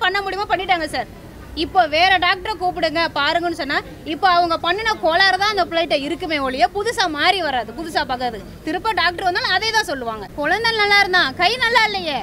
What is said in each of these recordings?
பண்ண முடியுமோ பண்ணிட்டாங்க சார் இப்போ வேற டாக்டரை கூப்பிடுங்க பாருங்கன்னு சொன்னா இப்போ அவங்க பண்ணின கோளாறு தான் அந்த பிள்ளைகிட்ட இருக்குமே ஒழிய புதுசா மாறி வராது புதுசா பார்க்காது திரும்ப டாக்டர் வந்தாலும் அதே தான் சொல்லுவாங்க குழந்தை நல்லா இருந்தான் கை நல்லா இல்லையே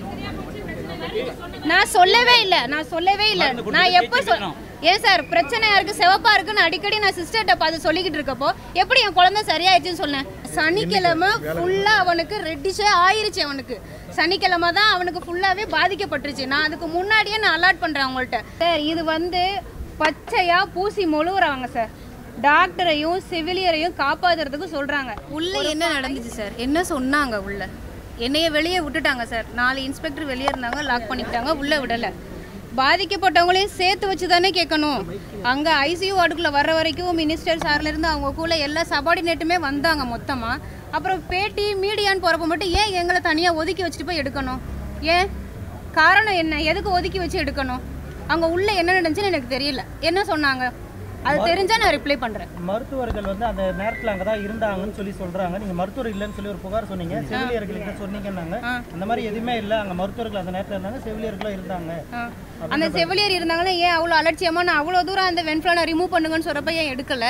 நான் சொல்லவே இல்லை நான் சொல்லவே இல்லை நான் எப்போ சொல் ஏன் சார் பிரச்சனையா இருக்கு சிவப்பா இருக்குன்னு அடிக்கடி நான் சிஸ்டர்கிட்ட பார்த்து சொல்லிக்கிட்டு இருக்கப்போ எப்படி என் குழந்தை சரியாயிடுச்சுன்னு சொன்னேன் சனிக்கிழமை ஃபுல்லா அவனுக்கு ரெட்டிஷே ஆயிருச்சு அவனுக்கு சனிக்கிழமை தான் அவனுக்கு ஃபுல்லாவே பாதிக்கப்பட்டுருச்சு நான் அதுக்கு முன்னாடியே நான் அலாட் பண்றேன் அவங்கள்ட்ட சார் இது வந்து பச்சையா பூசி மொழுவுறாங்க சார் டாக்டரையும் செவிலியரையும் காப்பாத்துறதுக்கு சொல்றாங்க உள்ள என்ன நடந்துச்சு சார் என்ன சொன்னாங்க உள்ள என்னைய வெளியே விட்டுட்டாங்க சார் நாலு இன்ஸ்பெக்டர் வெளியே இருந்தாங்க லாக் பண்ணிக்கிட்டாங்க உள்ள விடல பாதிக்கப்பட்டவங்களையும் சேர்த்து வச்சு தானே கேட்கணும் அங்கே ஐசியூ வார்டுக்குள்ளே வர்ற வரைக்கும் மினிஸ்டர் சார்லேருந்து அவங்க கூட எல்லா சபார்டினேட்டுமே வந்தாங்க மொத்தமாக அப்புறம் பேட்டி மீடியான்னு போகிறப்ப மட்டும் ஏன் எங்களை தனியாக ஒதுக்கி வச்சுட்டு போய் எடுக்கணும் ஏன் காரணம் என்ன எதுக்கு ஒதுக்கி வச்சு எடுக்கணும் அங்கே உள்ள என்ன நடந்துச்சுன்னு எனக்கு தெரியல என்ன சொன்னாங்க அது தெரிஞ்சா நான் ரிப்ளை பண்ணுறேன் மருத்துவர்கள் வந்து அந்த நேரத்துல அங்கதான் இருந்தாங்கன்னு சொல்லி சொல்றாங்க நீங்க மருத்துவர் இல்லைன்னு சொல்லி ஒரு புகார் சொன்னீங்க செவிலியர்கள்கிட்ட சொன்னீங்கன்னாங்க அந்த மாதிரி எதுவுமே இல்ல அங்க மருத்துவர்கள் அந்த நேரத்துல இருந்தாங்க செவிலியர்களும் இருந்தாங்க ஆ. அந்த செவிலியர் இருந்தாங்கன்னா ஏன் அவ்வளோ அலட்சியமா நான் அவ்வளோ தூரம் அந்த வென்ஃப்ளானை ரிமூவ் பண்ணுங்கன்னு சொல்கிறப்ப ஏன் எடுக்கல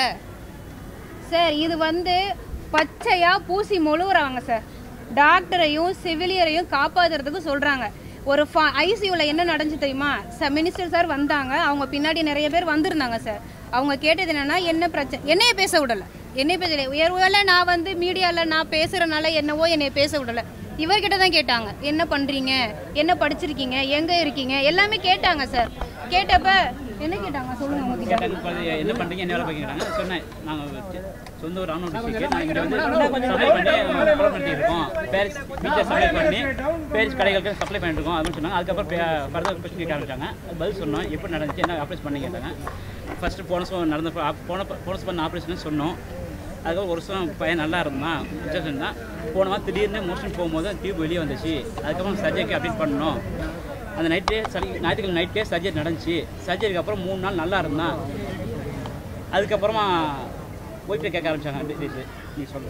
சார் இது வந்து பச்சையா பூசி மொழுவுறாங்க சார் டாக்டரையும் செவிலியரையும் காப்பாத்துறதுக்கு சொல்றாங்க ஒரு ஐசியூவில் என்ன நடந்துச்சு தெரியுமா ச மினிஸ்டர் சார் வந்தாங்க அவங்க பின்னாடி நிறைய பேர் வந்திருந்தாங்க சார் அவங்க கேட்டது என்னன்னா என்ன பிரச்சனை என்னைய பேச விடல என்னைய பேச ஒருவேளை நான் வந்து மீடியாவில் நான் பேசுறதுனால என்னவோ என்னைய பேச விடல இவர்கிட்ட தான் கேட்டாங்க என்ன பண்றீங்க என்ன படிச்சிருக்கீங்க எங்க இருக்கீங்க எல்லாமே கேட்டாங்க சார் கேட்டப்ப என்ன கேட்டாங்க சொல்லுங்க உங்ககிட்ட கேட்டாங்க குழந்தை என்ன பண்ணுறீங்க என்ன வேலை பார்க்குறாங்க சொன்னேன் நாங்கள் சொந்த ஒரு ராணுவ டிஸ்ட்ரிக்ட் நாங்கள் இங்கே வந்து சப்ளை பண்ணி ஃபாலோ பண்ணிட்டு இருக்கோம் பேரிஸ் வீட்டில் சப்ளை பண்ணி பேரிஸ் கடைகளுக்கு சப்ளை பண்ணிட்டு இருக்கோம் அப்படின்னு சொன்னாங்க அதுக்கப்புறம் ஃபர்தர் கொஸ்டின் கேட்க ஆரம்பிச்சாங்க அது பதில் சொன்னோம் எப்படி நடந்துச்சு என்ன ஆப்ரேஷன் பண்ணி கேட்டாங்க ஃபஸ்ட்டு போன வருஷம் நடந்த போன போன வருஷம் பண்ண ஆப்ரேஷன் சொன்னோம் அதுக்கப்புறம் ஒரு வருஷம் பையன் நல்லா இருந்தான் இன்ஜெக்ஷன் தான் போன வாரம் திடீர்னு மோஷன் போகும்போது டியூப் வெளியே வந்துச்சு அதுக்கப்புறம் சர்ஜரிக்கு அப்டேட் பண்ணோம் அந்த நைட்டே சரி ஞாயிற்றுக்கிழமை நைட்டே சர்ஜரி நடந்துச்சு சர்ஜரிக்கு அப்புறம் மூணு நாள் நல்லா இருந்தான் அதுக்கப்புறமா ஒய்ஃபை கேட்க ஆரம்பிச்சாங்க டீட்டெயில்ஸ் நீ சொல்லு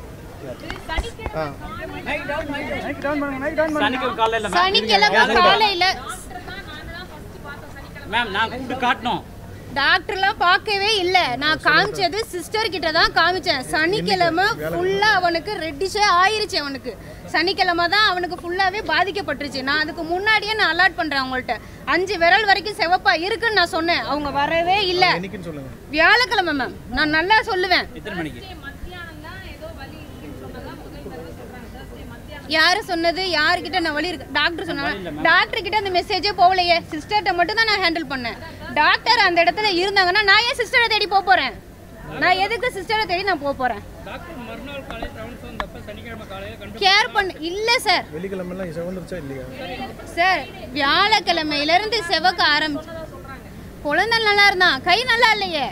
சனிக்கிழமை காலையில் சனிக்கிழமை காலையில மேம் நான் கூப்பிட்டு காட்டினோம் டாக்டர்லாம் பார்க்கவே இல்ல நான் காமிச்சது சிஸ்டர் கிட்ட தான் காமிச்சேன் சனிக்கிழமை ஃபுல்லா அவனுக்கு ரெட்டிஷே ஆயிருச்சு அவனுக்கு சனிக்கிழமை தான் அவனுக்கு ஃபுல்லாவே பாதிக்கப்பட்டுருச்சு நான் அதுக்கு முன்னாடியே நான் அலாட் பண்றேன் அவங்கள்ட்ட அஞ்சு விரல் வரைக்கும் சிவப்பா இருக்குன்னு நான் சொன்னேன் அவங்க வரவே இல்ல வியாழக்கிழமை மேம் நான் நல்லா சொல்லுவேன் எத்தனை மணிக்கு யாரு சொன்னது யாருக்கிட்ட நான் வழி இருக்கு டாக்டர் சொன்னாங்க டாக்டர் கிட்ட அந்த மெசேஜே போகலையே சிஸ்டர்கிட்ட மட்டும் தான் நான் ஹேண்டில் பண்ணேன் டாக்டர் அந்த இடத்துல இருந்தாங்கன்னா நான் ஏன் சிஸ்டரை தேடி போக போறேன் நான் எதுக்கு சிஸ்டரை தேடி நான் போக போறேன் கேர் பண்ண இல்ல சார் வெள்ளிக்கிழமெல்லாம் சிவந்துருச்சா இல்லையா சார் வியாழக்கிழமையில இருந்து செவக்க ஆரம்பிச்சு குழந்தை நல்லா இருந்தான் கை நல்லா இல்லையே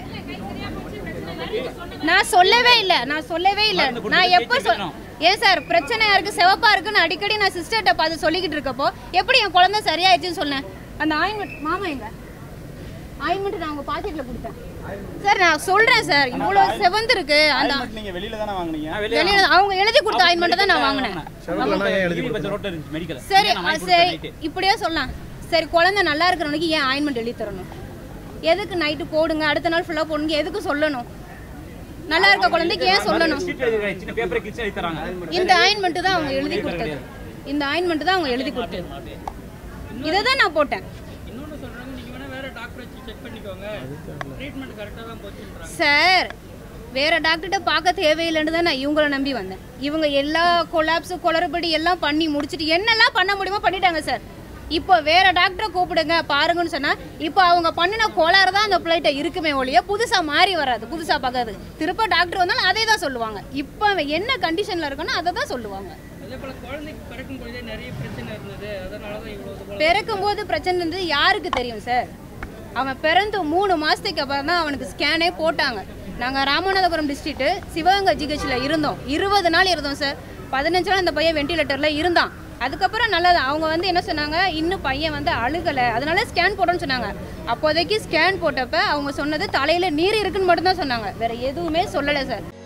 நான் சொல்லவே இல்லை நான் சொல்லவே இல்லை நான் எப்போ சொல் ஏன் சார் பிரச்சனையா இருக்கு சிவப்பா இருக்குன்னு அடிக்கடி நான் சிஸ்டர்கிட்ட பார்த்து சொல்லிக்கிட்டு இருக்கப்போ எப்படி என் குழந்தை சரியாயிடுச்சுன்னு சொன்னேன் அந்த ஆயின்மெண்ட் மாமா எங்க ஆயின்மெண்ட் நான் உங்க பாக்கெட்ல கொடுத்தேன் சார் நான் சொல்றேன் சார் இவ்வளவு செவந்து இருக்கு அந்த நீங்க வெளியில தானே வாங்குனீங்க நான் வெளியே வெளியில அவங்க எழுதி கொடுத்த ஆயின்மெண்ட் தான் நான் வாங்கினேன் செவக்கலன்னா ஏன் எழுதி பத்து ரோட்டில் இருந்துச்சு மெடிக்கல் சரி சரி இப்படியே சொல்லலாம் சரி குழந்தை நல்லா இருக்கிறவனுக்கு ஏன் ஆயின்மெண்ட் எழுதி தரணும் எதுக்கு நைட்டு போடுங்க அடுத்த நாள் ஃபுல்லாக போடுங்க எதுக்கு சொல்லணும் நல்லா இருக்க குழந்தைக்கு ஏன் சொல்லணும் சீட் எழுதி சின்ன பேப்பரை கிழிச்சு எழுதி தராங்க இந்த ஆயின்மெண்ட் தான் அவங்க எழுதி கொடுத்தது இந்த ஆயின்மெண்ட் தான் அவங்க எழுதி கொடுத்தது இதை தான் நான் போட்டேன் சார் வேற டாக்டர்கிட்ட பார்க்க தேவையில்லைன்னு தான் நான் இவங்கள நம்பி வந்தேன் இவங்க எல்லா கொலாப்ஸு குளறுபடி எல்லாம் பண்ணி முடிச்சிட்டு என்னெல்லாம் பண்ண முடியுமோ பண்ணிட்டாங்க சார் இப்போ வேற டாக்டரை கூப்பிடுங்க பாருங்கன்னு சொன்னா இப்போ அவங்க பண்ணின கோளாறு தான் அந்த பிள்ளைகிட்ட இருக்குமே ஒழிய புதுசா மாறி வராது புதுசா பார்க்காது திரும்ப டாக்டர் வந்தாலும் அதே தான் சொல்லுவாங்க இப்போ அவன் என்ன கண்டிஷன்ல இருக்கணும் அதை தான் சொல்லுவாங்க பிறக்கும் போது பிரச்சனை இருந்தது யாருக்கு தெரியும் சார் அவன் பிறந்து மூணு மாசத்துக்கு அப்புறம் தான் அவனுக்கு ஸ்கேனே போட்டாங்க நாங்கள் ராமநாதபுரம் டிஸ்ட்ரிக்ட் சிவகங்கை ஜிஹெச்ல இருந்தோம் இருபது நாள் இருந்தோம் சார் பதினஞ்சு நாள் அந்த பையன் வெண்டிலேட்டர்ல இருந்தான் அதுக்கப்புறம் நல்லது அவங்க வந்து என்ன சொன்னாங்க இன்னும் பையன் வந்து அழுகலை அதனால ஸ்கேன் போடணும்னு சொன்னாங்க அப்போதைக்கு ஸ்கேன் போட்டப்ப அவங்க சொன்னது தலையில நீர் இருக்குன்னு மட்டும்தான் சொன்னாங்க வேற எதுவுமே சொல்லலை சார்